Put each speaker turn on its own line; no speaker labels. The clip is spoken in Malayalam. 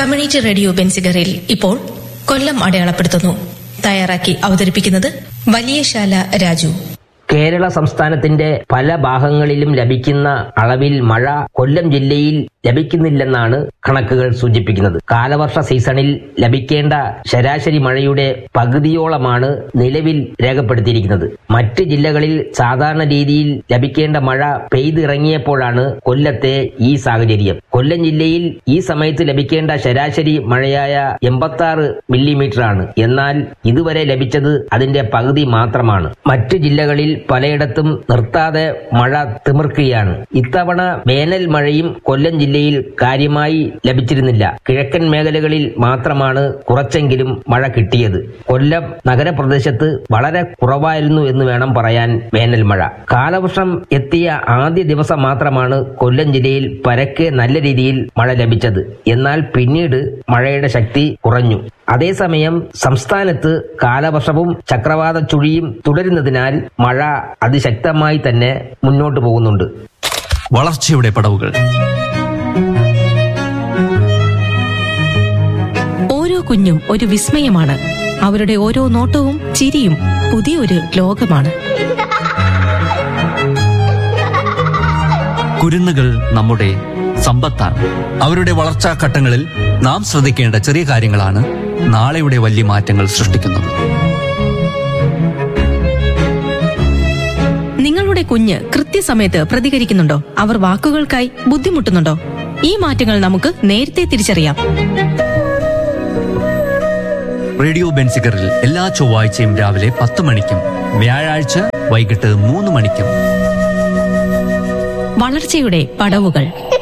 കമ്മ്യൂണിറ്റി റേഡിയോ ബെൻസിഗറിൽ ഇപ്പോൾ കൊല്ലം അടയാളപ്പെടുത്തുന്നു തയ്യാറാക്കി അവതരിപ്പിക്കുന്നത് വലിയശാല രാജു
കേരള സംസ്ഥാനത്തിന്റെ പല ഭാഗങ്ങളിലും ലഭിക്കുന്ന അളവിൽ മഴ കൊല്ലം ജില്ലയിൽ ലഭിക്കുന്നില്ലെന്നാണ് കണക്കുകൾ സൂചിപ്പിക്കുന്നത് കാലവർഷ സീസണിൽ ലഭിക്കേണ്ട ശരാശരി മഴയുടെ പകുതിയോളമാണ് നിലവിൽ രേഖപ്പെടുത്തിയിരിക്കുന്നത് മറ്റ് ജില്ലകളിൽ സാധാരണ രീതിയിൽ ലഭിക്കേണ്ട മഴ പെയ്തിറങ്ങിയപ്പോഴാണ് കൊല്ലത്തെ ഈ സാഹചര്യം കൊല്ലം ജില്ലയിൽ ഈ സമയത്ത് ലഭിക്കേണ്ട ശരാശരി മഴയായ എൺപത്തി ആറ് മില്ലിമീറ്ററാണ് എന്നാൽ ഇതുവരെ ലഭിച്ചത് അതിന്റെ പകുതി മാത്രമാണ് മറ്റ് ജില്ലകളിൽ പലയിടത്തും നിർത്താതെ മഴ തിമിർക്കുകയാണ് ഇത്തവണ വേനൽ മഴയും കൊല്ലം ജില്ലയിൽ കാര്യമായി ലഭിച്ചിരുന്നില്ല കിഴക്കൻ മേഖലകളിൽ മാത്രമാണ് കുറച്ചെങ്കിലും മഴ കിട്ടിയത് കൊല്ലം നഗരപ്രദേശത്ത് വളരെ കുറവായിരുന്നു എന്ന് വേണം പറയാൻ വേനൽ മഴ കാലവർഷം എത്തിയ ആദ്യ ദിവസം മാത്രമാണ് കൊല്ലം ജില്ലയിൽ പരക്കെ നല്ല രീതിയിൽ മഴ ലഭിച്ചത് എന്നാൽ പിന്നീട് മഴയുടെ ശക്തി കുറഞ്ഞു അതേസമയം സംസ്ഥാനത്ത് കാലവർഷവും ചക്രവാത ചുഴിയും തുടരുന്നതിനാൽ മഴ അതിശക്തമായി തന്നെ മുന്നോട്ട് പോകുന്നുണ്ട്
വളർച്ചയുടെ പടവുകൾ
ഓരോ കുഞ്ഞും ഒരു വിസ്മയമാണ് അവരുടെ ഓരോ നോട്ടവും ചിരിയും പുതിയൊരു ലോകമാണ്
കുരുന്നുകൾ നമ്മുടെ സമ്പത്താണ് അവരുടെ വളർച്ചാ ഘട്ടങ്ങളിൽ നാം ശ്രദ്ധിക്കേണ്ട ചെറിയ കാര്യങ്ങളാണ് നാളെയുടെ വലിയ മാറ്റങ്ങൾ സൃഷ്ടിക്കുന്നത്
നിങ്ങളുടെ കുഞ്ഞ് കൃത്യസമയത്ത് പ്രതികരിക്കുന്നുണ്ടോ അവർ വാക്കുകൾക്കായി ബുദ്ധിമുട്ടുന്നുണ്ടോ ഈ മാറ്റങ്ങൾ നമുക്ക് നേരത്തെ തിരിച്ചറിയാം
റേഡിയോ ബെൻസിഗറിൽ എല്ലാ ചൊവ്വാഴ്ചയും രാവിലെ പത്ത് മണിക്കും വ്യാഴാഴ്ച വൈകിട്ട് മൂന്ന് മണിക്കും
വളർച്ചയുടെ പടവുകൾ